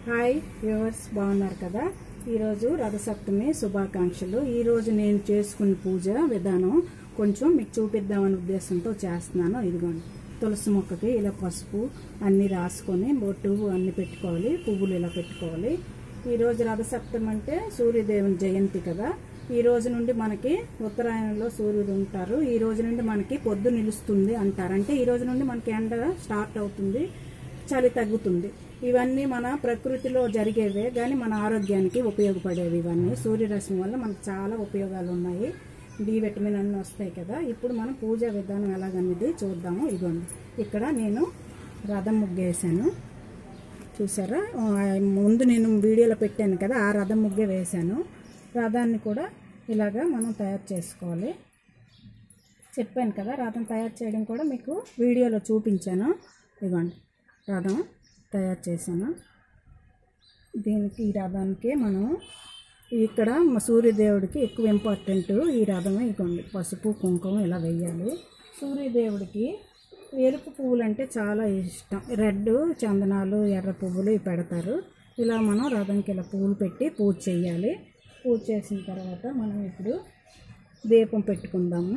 hi viewers బాగున్నారు కదా ఈరోజు రథసప్తమి శుభాకాంక్షలు ఈరోజు నేను చేసుకున్న పూజ విధానం కొంచెం మీకు చూపిద్దామనే ఉద్దేశంతో చేస్తున్నాను ఇదిగోండి తులసి మొక్కకి ఇలా పసుపు అన్నీ రాసుకొని బొట్టు అన్నీ పెట్టుకోవాలి పువ్వులు ఇలా పెట్టుకోవాలి ఈరోజు రథసప్తమి అంటే సూర్యదేవుని జయంతి కదా ఈ రోజు నుండి మనకి ఉత్తరాయణంలో సూర్యుడు ఉంటారు ఈ రోజు నుండి మనకి పొద్దు నిలుస్తుంది అంటారు అంటే ఈ రోజు నుండి మనకి ఎండ స్టార్ట్ అవుతుంది చలి తగ్గుతుంది ఇవన్నీ మన ప్రకృతిలో జరిగేవే కానీ మన ఆరోగ్యానికి ఉపయోగపడేవి ఇవన్నీ సూర్యరశ్మి వల్ల మనకు చాలా ఉపయోగాలు ఉన్నాయి డి విటమిన్ అన్నీ వస్తాయి కదా ఇప్పుడు మనం పూజా విధానం ఎలాగనేది చూద్దాము ఇదిగోండి ఇక్కడ నేను రథం ముగ్గేసాను చూసారా ఆ, ముందు నేను వీడియోలో పెట్టాను కదా ఆ రథం ముగ్గే వేశాను రథాన్ని కూడా ఇలాగా మనం తయారు చేసుకోవాలి చెప్పాను కదా రథం తయారు చేయడం కూడా మీకు వీడియోలో చూపించాను ఇదిగోండి రథం తయారు చేశాను దీనికి ఈ రథానికి మనం ఇక్కడ మా సూర్యదేవుడికి ఎక్కువ ఇంపార్టెంట్ ఈ రథమే ఇదిగోండి పసుపు కుంకుమ ఇలా వెయ్యాలి సూర్యదేవుడికి ఎరుపు పువ్వులు అంటే చాలా ఇష్టం రెడ్ చందనాలు ఎర్ర పువ్వులు ఇవి పెడతారు ఇలా మనం రథంకి ఇలా పువ్వులు పెట్టి పూజ చేయాలి పూజ చేసిన తర్వాత మనం ఇప్పుడు దీపం పెట్టుకుందాము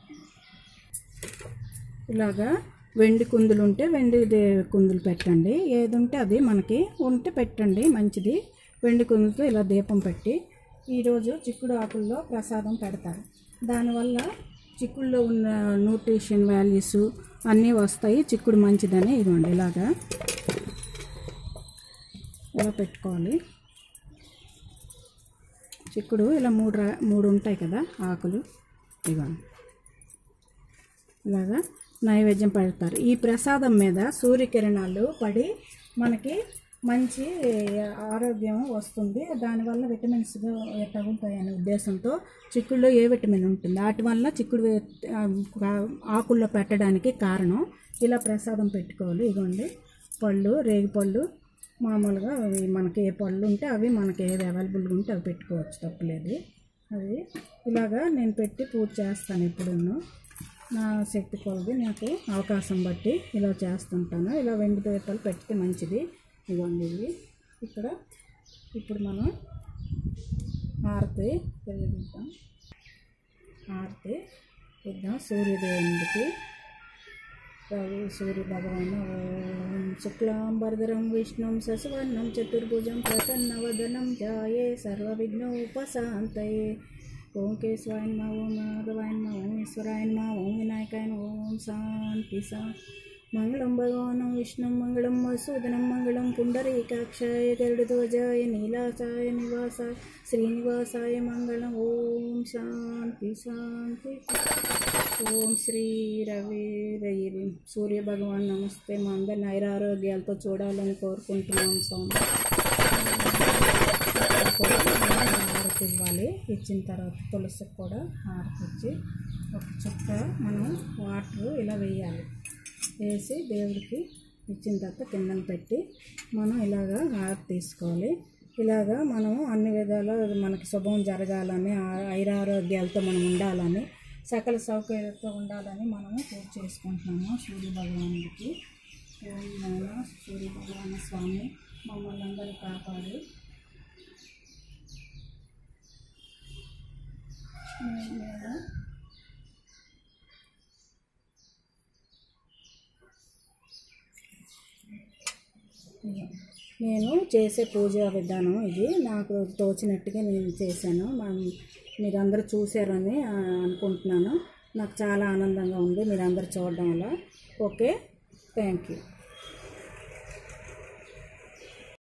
ఇలాగా వెండి కుందులు ఉంటే వెండి దే- కుందులు పెట్టండి ఏది ఉంటే అది మనకి ఉంటే పెట్టండి మంచిది వెండి కుందులతో ఇలా దీపం పెట్టి ఈరోజు చిక్కుడు ఆకుల్లో ప్రసాదం పెడతారు దానివల్ల చిక్కుడులో ఉన్న న్యూట్రిషన్ వాల్యూస్ అన్నీ వస్తాయి చిక్కుడు మంచిదని ఇదిగోండి ఇలాగా ఇలా పెట్టుకోవాలి చిక్కుడు ఇలా మూడు రా మూడు ఉంటాయి కదా ఆకులు ఇదిగోండి ఇలాగా నైవేద్యం పెడతారు ఈ ప్రసాదం మీద సూర్యకిరణాలు పడి మనకి మంచి ఆరోగ్యం వస్తుంది దానివల్ల విటమిన్స్ తగులుతాయి అనే ఉద్దేశంతో చిక్కుడులో ఏ విటమిన్ ఉంటుంది వాటి వల్ల చిక్కుడు వే- ఆ, ఆకుల్లో పెట్టడానికి కారణం ఇలా ప్రసాదం పెట్టుకోవాలి ఇదిగోండి పళ్ళు రేగి పళ్ళు మామూలుగా అవి మనకి ఏ పళ్ళు ఉంటే అవి మనకి ఏది అవైలబుల్గా ఉంటే అవి పెట్టుకోవచ్చు తప్పలేదు అది ఇలాగా నేను పెట్టి పూజ చేస్తాను ఎప్పుడును నా శక్తి కొలది నాకు అవకాశం బట్టి ఇలా చేస్తుంటాను ఇలా వెండి దీపాలు పెడితే మంచిది ఇవ్వండి ఇవి ఇక్కడ ఇప్పుడు మనం హారతి వెలిగిద్దాం హారతి ఇద్దాం సూర్యదేవునికి రవి సూర్య భగవాన్ ఓం శుక్లాంబరధరం విష్ణుం శశివర్ణం చతుర్భుజం ప్రసన్నవదనం ధ్యాయే సర్వవిఘ్నోపశాంతయే ఓం కేశవాయ నమ ఓం మాధవాయ నమ ఓం ఈశ్వరాయ నమ ఓం వినాయకాయ నమ ఓం శాంతి శా మంగళం భగవానం విష్ణుం మంగళం మధుసూదనం మంగళం పుండరీకాక్షాయ గరుడధ్వజాయ నీలాసాయ నివాసాయ శ్రీనివాసాయ మంగళం ఓం శాంతి శాంతి ఓం శ్రీ రవి రవి సూర్య భగవాన్ నమస్తే మా అందరిని ఐరారోగ్యాలతో చూడాలని కోరుకుంటున్నాం స్వామి హారతి ఇవ్వాలి ఇచ్చిన తర్వాత తులసికి కూడా హారతి ఇచ్చి ఒక చుక్క మనం వాటర్ ఇలా వేయాలి వేసి దేవుడికి ఇచ్చిన తర్వాత కిందన పెట్టి మనం ఇలాగా హారతి తీసుకోవాలి ఇలాగా మనం అన్ని విధాలు మనకి శుభం జరగాలని ఆ- ఐరారోగ్యాలతో మనం ఉండాలని సకల సౌకర్యాలతో ఉండాలని మనము పూజ చేసుకుంటున్నాము సూర్య భగవానుడికి ఓం నమః సూర్య భగవాన స్వామి మమ్మల్ని అందరినీ కాపాడి నేను నేను నేను చేసే పూజా విధానం ఇది నాకు తోచినట్టుగా నేను చేశాను మా- మీరందరూ చూశారని ఆ, అనుకుంటున్నాను నాకు చాలా ఆనందంగా ఉంది మీరందరూ చూడడం వల్ల ఓకే థ్యాంక్ యూ